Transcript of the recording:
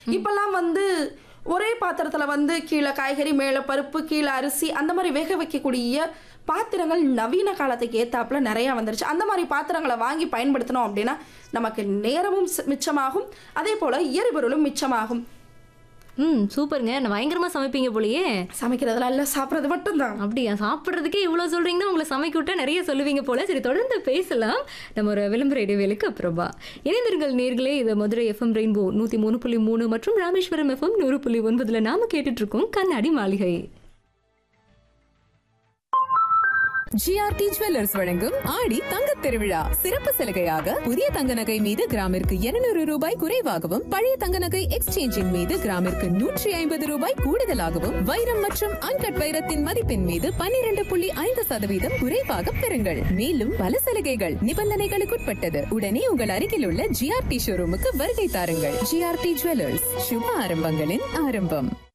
இப்பெல்லாம் வந்து ஒரே பாத்திரத்துல வந்து கீழே காய்கறி மேலே பருப்பு கீழே அரிசி அந்த மாதிரி வேக வைக்கக்கூடிய பாத்திரங்கள் நவீன காலத்துக்கு ஏத்தாப்புல நிறைய வந்துருச்சு அந்த மாதிரி பாத்திரங்களை வாங்கி பயன்படுத்தினோம் அப்படின்னா நமக்கு நேரமும் சி- மிச்சமாகும் அதே போல எரிபொருளும் மிச்சமாகும் ம் சூப்பருங்க நான் பயங்கரமா சமைப்பீங்க போலயே சமைக்கிறதுலாம் இல்லை சாப்பிட்றது மட்டும்தான் அப்படியா சாப்பிட்றதுக்கே இவ்வளோ சொல்றீங்கன்னா உங்களை சமைக்க விட்டா நிறைய சொல்லுவீங்க போல சரி தொடர்ந்து பேசலாம் நம்ம ஒரு விளம்பர இடைவேளைக்கு அப்புறமா இணைந்திருங்கள் நேர்களே இது மதுரை எஃப்எம் ரெயின்போ நூற்றி மூணு புள்ளி மூணு மற்றும் ராமேஸ்வரம் எஃப்எம் நூறு புள்ளி ஒன்பதுல நாம கேட்டுட்டு இருக்கோம் கண்ணாடி மாளிகை ஜிஆர்டி ஜுவல்லர்ஸ் வழங்கும் ஆடி தங்கத் திருவிழா சிறப்பு சலுகையாக புதிய தங்க நகை மீது கிராமிற்கு 200 ரூபாய் குறைவாகவும் பழைய தங்க நகை எக்ஸ்சேஞ்சின் மீது கிராமிற்கு நூற்றி ஐம்பது ரூபாய் கூடுதலாகவும் வைரம் மற்றும் அன்கட் வைரத்தின் மதிப்பின் மீது 12.5% புள்ளி ஐந்து சதவீதம் குறைவாக பெறுங்கள் மேலும் பல சலுகைகள் நிபந்தனைகளுக்குட்பட்டது உடனே உங்கள் அருகில் உள்ள ஜிஆர்டி ஷோரூமுக்கு வருகை தாருங்கள் ஜிஆர்டி ஜுவல்லர்ஸ் சுப ஆரம்பங்களின் ஆரம்பம்